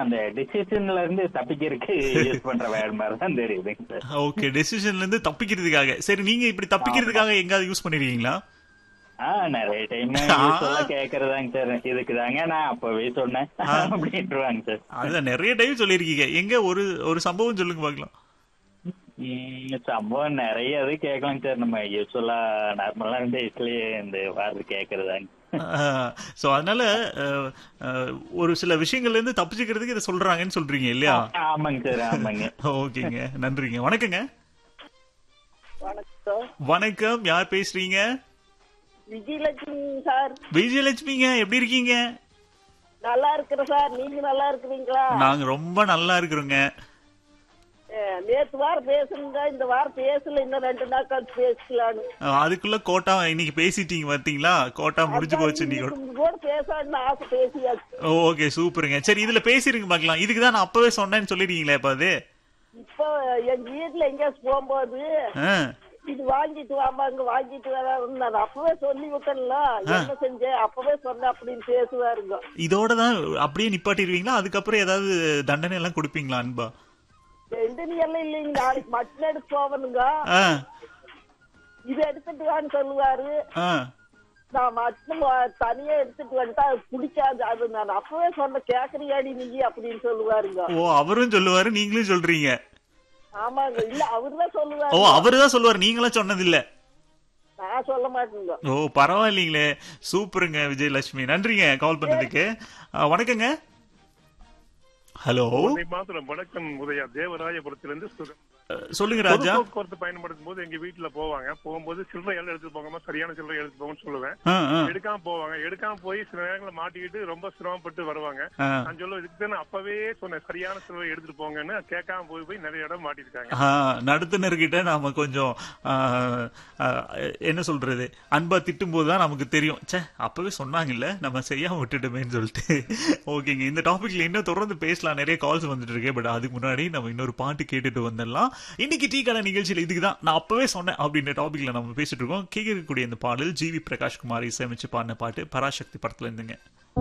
அந்த டிசிஷன்ல இருந்து தப்பிக்கிறதுக்கு யூஸ் பண்ற வேர்ட் மாதிரி தான் தெரியுதுங்க சார் ஓகே டெசிஷன்ல இருந்து தப்பிக்கிறதுக்காக சரி நீங்க இப்படி தப்பிக்கிறதுக்காக எங்காவது யூஸ் பண்ணிருக்கீங்களா ஆ நிறைய டைம் யூஸ்வலா கேக்குறதாங்க சார் இதுக்கு தாங்க நான் அப்பவே சொன்னேன் அப்படின்ட்டுருவாங்க சார் அதுதான் நிறைய டைம் சொல்லியிருக்கீங்க எங்க ஒரு ஒரு சம்பவம் சொல்லுங்க பார்க்கலாம் உம், சம்பவம் நிறைய இது கேட்கலாங்க சார் நம்ம யூஸ்வலா நார்மலா டேஸ்லயே இந்த வார்த்தை கேக்குறதாங்க சோ அதனால அஹ், அஹ், ஒரு சில விஷயங்கள்ல இருந்து தப்பிச்சுக்கிறதுக்கு இதை சொல்றாங்கன்னு சொல்றீங்க இல்லையா ஆமாங்க சார் ஆமாங்க ஓகேங்க நன்றிங்க வணக்கங்க வணக்கம் வணக்கம் யார் பேசுறீங்க விஜயலட்சுமி சார் விஜயலட்சுமிங்க எப்படி இருக்கீங்க நல்லா இருக்கிறேன் சார் நீங்க நல்லா இருக்கிறீங்களா நாங்க ரொம்ப நல்லா இருக்கிறோங்க அஹ், நேத்து வாரம் பேசுங்க இந்த வாரம் பேசல இன்னும் ரெண்டு நாள் கழிச்சு பேசலான்னு அஹ், அதுக்குள்ள கோட்டா இன்னைக்கு பேசிட்டீங்க பாத்தீங்களா கோட்டா முடிஞ்சு போச்சு இன்னைக்கு உங்க கூட பேசணும்னு ஆசை பேசியாச்சு ஓகே சூப்பருங்க சரி இதுல பேசிருங்க பார்க்கலாம் இதுக்கு தான் நான் அப்பவே சொன்னேன்னு சொல்லிருக்கீங்களே இப்ப அது இப்போ எங்க வீட்டுல எங்கேயாச்சும் போகும்போது ஆ, இது வாங்கிட்டு வாமாங்க வாங்கிட்டு வராருன்னு நான் அப்பவே சொல்லி விட்டேன்ல என்ன செஞ்சேன் அப்பவே சொன்னேன் அப்படின்னு பேசுவாருங்க இதோட தான் அப்படியே நிப்பாட்டிடுவீங்களா அதுக்கப்புறம் ஏதாவது தண்டனை எல்லாம் கொடுப்பீங்களா அன்பா ரெண்டு எல்லாம் இல்லைங்க நாளைக்கு மட்டன் எடுத்து போவனுங்க ஆ, இது எடுத்துட்டு வான்னு சொல்லுவாரு ஆ. நான் மட்டும் வ- தனியா எடுத்துட்டு வந்துட்டா அது பிடிக்காது அது நான் அப்பவே சொன்ன கேக்குறியாடி நீ அப்படின்னு சொல்லுவாருங்க ஓ அவரும் சொல்லுவாரு நீங்களும் சொல்றீங்க ஆமாங்க இல்ல அவருதான் ஓ சொல்லுவாரு அவரு தான் சொல்லுவாரு நீங்களும் சொன்னது இல்ல நான் சொல்ல மாட்டேங்க ஓ பரவாயில்லைங்களே சூப்பருங்க விஜயலட்சுமி நன்றிங்க கால் பண்ணதுக்கு ஆ, வணக்கங்க ஹலோ உன்னை மாத்திரம் வணக்கம் உதயா தேவராயபுரத்திலிருந்து சுகம் சொல்லுங்க பொது ராஜா போக்குவரத்து பயன்படுத்தும் போது எங்க வீட்டுல போவாங்க போகும்போது சில்லறை எல்லாம் எடுத்து போகாம சரியான சில்லறை எடுத்து போங்கன்னு சொல்லுவேன் ஆ, ஆ, எடுக்காம போவாங்க எடுக்காம போய் சில நேரங்களில் மாட்டிக்கிட்டு ரொம்ப சிரமப்பட்டு வருவாங்க ஆ. நான் சொல்லுவேன் இதுக்கு தான் நான் அப்பவே சொன்னேன் சரியான சில்லறை எடுத்துட்டு போங்கன்னு கேட்காம போய் போய் நிறைய இடம் மாட்டிருக்காங்க ஆ, நடத்துனர்கிட்ட நாம கொஞ்சம் ஆ, ஆ, என்ன சொல்றது அன்பா திட்டும் போதுதான் நமக்கு தெரியும் ச்சே அப்பவே சொன்னாங்கல்ல நம்ம செய்யாம விட்டுட்டோமேன்னு சொல்லிட்டு ஓகேங்க இந்த டாபிக்ல இன்னும் தொடர்ந்து பேசலாம் நிறைய கால்ஸ் வந்துட்டு இருக்கு பட் அதுக்கு முன்னாடி நம்ம இன்னொரு பாட்டு கேட்டுட்டு வந்துடலாம் இன்னைக்கு டீ கடை நிகழ்ச்சியில இதுக்கு தான் நான் அப்பவே சொன்னேன் அப்படின்ற டாபிக்ல நம்ம பேசிட்டு இருக்கோம் கேட்கக்கூடிய இந்த பாடல் ஜிவி பிரகாஷ் குமார் இசையமைச்சு பாடின பாட்டு பராசக்தி படத்துல இருந்துங்க